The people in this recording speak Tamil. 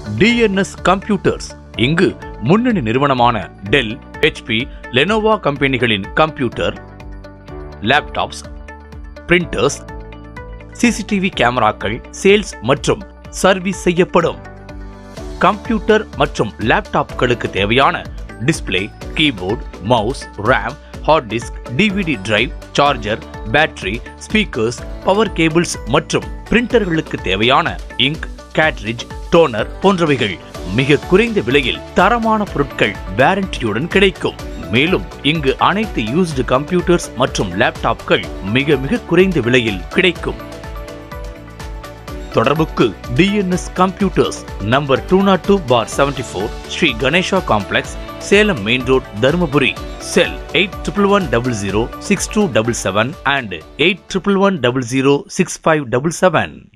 டிஎன்எஸ் கம்ப்யூட்டர்ஸ் இங்கு முன்னணி நிறுவனமான டெல் ஹெச்பி லெனோவா கம்பெனிகளின் கம்ப்யூட்டர் லேப்டாப்ஸ் பிரிண்டர்ஸ் சிசிடிவி கேமராக்கள் சேல்ஸ் மற்றும் சர்வீஸ் செய்யப்படும் கம்ப்யூட்டர் மற்றும் லேப்டாப்களுக்கு தேவையான display keyboard mouse RAM hard disk DVD drive charger battery speakers power cables மற்றும் பிரிண்டர்களுக்கு தேவையான இங்க் கேட்ரிட்ஜ் டோனர் போன்றவைகள் மிக குறைந்த விலையில் தரமான பொருட்கள் வாரண்டியுடன் கிடைக்கும் மேலும் இங்கு அனைத்து யூஸ்டு கம்ப்யூட்டர்ஸ் மற்றும் லேப்டாப்கள் மிக மிக குறைந்த விலையில் கிடைக்கும் தொடர்புக்கு TNS computers number two nought two four seventy four Shri Ganesha complex Salem main road Dharmapuri cell eight triple one double zero six two double seven and eight triple one double zero six five double seven